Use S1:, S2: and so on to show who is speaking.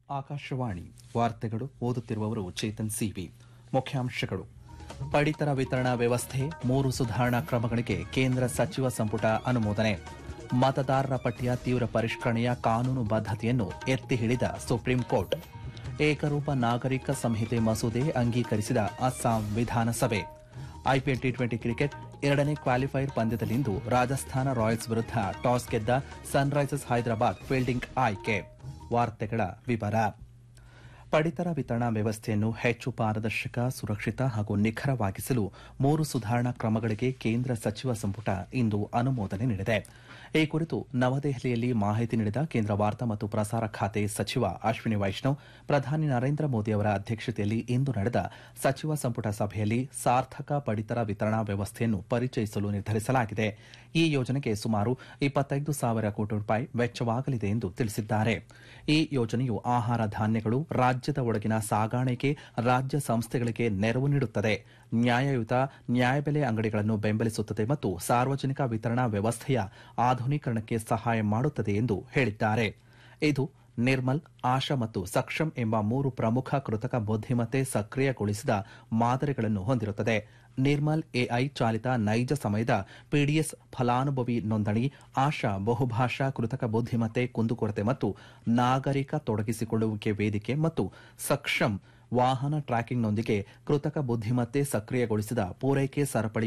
S1: ಆಕಾಶವಾಣಿ ವಾರ್ತೆಗಳು ಓದುತ್ತಿರುವವರು ಚೇತನ್ ಸಿವಿ ಮುಖ್ಯಾಂಶಗಳು ಪಡಿತರ ವಿತರಣಾ ವ್ಯವಸ್ಥೆ ಮೂರು ಸುಧಾರಣಾ ಕ್ರಮಗಳಿಗೆ ಕೇಂದ್ರ ಸಚಿವ ಸಂಪುಟ ಅನುಮೋದನೆ ಮತದಾರರ ಪಟ್ಟಿಯ ತೀವ್ರ ಪರಿಷ್ಕರಣೆಯ ಕಾನೂನು ಬದ್ಧತೆಯನ್ನು ಎತ್ತಿ ಹಿಡಿದ ಸುಪ್ರೀಂ ಕೋರ್ಟ್ ಏಕರೂಪ ನಾಗರಿಕ ಸಂಹಿತೆ ಮಸೂದೆ ಅಂಗೀಕರಿಸಿದ ಅಸ್ಸಾಂ ವಿಧಾನಸಭೆ ಐಪಿಎಲ್ ಟಿ ಟ್ವೆಂಟಿ ಕ್ರಿಕೆಟ್ ಎರಡನೇ ಕ್ವಾಲಿಫೈರ್ ಪಂದ್ಯದಲ್ಲಿಂದು ರಾಜಸ್ಥಾನ ರಾಯಲ್ಸ್ ವಿರುದ್ಧ ಟಾಸ್ ಗೆದ್ದ ಸನ್ರೈಸರ್ಸ್ ಹೈದರಾಬಾದ್ ಫೀಲ್ಡಿಂಗ್ ಆಯ್ಕೆ ವಾರ್ತೆಗಳ ವಿವರ ಪಡಿತರ ವಿತರಣಾ ವ್ಯವಸ್ಥೆಯನ್ನು ಹೆಚ್ಚು ಪಾರದರ್ಶಕ ಸುರಕ್ಷಿತ ಹಾಗೂ ನಿಖರವಾಗಿಸಲು ಮೂರು ಸುಧಾರಣಾ ಕ್ರಮಗಳಿಗೆ ಕೇಂದ್ರ ಸಚಿವ ಸಂಪುಟ ಇಂದು ಅನುಮೋದನೆ ನೀಡಿದೆ ಈ ಕುರಿತು ನವದೆಹಲಿಯಲ್ಲಿ ಮಾಹಿತಿ ನೀಡಿದ ಕೇಂದ್ರ ವಾರ್ತಾ ಮತ್ತು ಪ್ರಸಾರ ಖಾತೆ ಸಚಿವ ಅಶ್ವಿನಿ ವೈಷ್ಣವ್ ಪ್ರಧಾನಿ ನರೇಂದ್ರ ಮೋದಿ ಅವರ ಅಧ್ಯಕ್ಷತೆಯಲ್ಲಿ ಇಂದು ನಡೆದ ಸಚಿವ ಸಂಪುಟ ಸಭೆಯಲ್ಲಿ ಸಾರ್ಥಕ ಪಡಿತರ ವಿತರಣಾ ವ್ಯವಸ್ಥೆಯನ್ನು ಪರಿಚಯಿಸಲು ನಿರ್ಧರಿಸಲಾಗಿದೆ ಈ ಯೋಜನೆಗೆ ಸುಮಾರು ಇಪ್ಪತ್ತೈದು ಸಾವಿರ ಕೋಟಿ ರೂಪಾಯಿ ವೆಚ್ಚವಾಗಲಿದೆ ಎಂದು ತಿಳಿಸಿದ್ದಾರೆ ಈ ಯೋಜನೆಯು ಆಹಾರ ಧಾನ್ಯಗಳು ರಾಜ್ಯದ ಒಳಗಿನ ಸಾಗಾಣಿಕೆ ರಾಜ್ಯ ಸಂಸ್ಥೆಗಳಿಗೆ ನೆರವು ನೀಡುತ್ತದೆ ನ್ಯಾಯಯುತ ನ್ಯಾಯಬೆಲೆ ಅಂಗಡಿಗಳನ್ನು ಬೆಂಬಲಿಸುತ್ತದೆ ಮತ್ತು ಸಾರ್ವಜನಿಕ ವಿತರಣಾ ವ್ಯವಸ್ಥೆಯ ಆಧುನೀಕರಣಕ್ಕೆ ಸಹಾಯ ಮಾಡುತ್ತದೆ ಎಂದು ಹೇಳಿದ್ದಾರೆ ಇದು ನಿರ್ಮಲ್ ಆಶಾ ಮತ್ತು ಸಕ್ಷಮ್ ಎಂಬ ಮೂರು ಪ್ರಮುಖ ಕೃತಕ ಬುದ್ದಿಮತ್ತೆ ಸಕ್ರಿಯಗೊಳಿಸಿದ ಮಾದರಿಗಳನ್ನು ಹೊಂದಿರುತ್ತದೆ ನಿರ್ಮಲ್ ಎಐ ಚಾಲಿತ ನೈಜ ಸಮಯದ ಪಿಡಿಎಸ್ ಫಲಾನುಭವಿ ನೋಂದಣಿ ಆಶಾ ಬಹುಭಾಷಾ ಕೃತಕ ಬುದ್ದಿಮತ್ತೆ ಕುಂದುಕೊರತೆ ಮತ್ತು ನಾಗರಿಕ ತೊಡಗಿಸಿಕೊಳ್ಳುವಿಕೆ ವೇದಿಕೆ ಮತ್ತು ಸಕ್ಷಮ್ ವಾಹನ ಟ್ರ್ಯಾಕಿಂಗ್ನೊಂದಿಗೆ ಕೃತಕ ಬುದ್ದಿಮತ್ತೆ ಸಕ್ರಿಯಗೊಳಿಸಿದ ಪೂರೈಕೆ ಸರಪಳಿ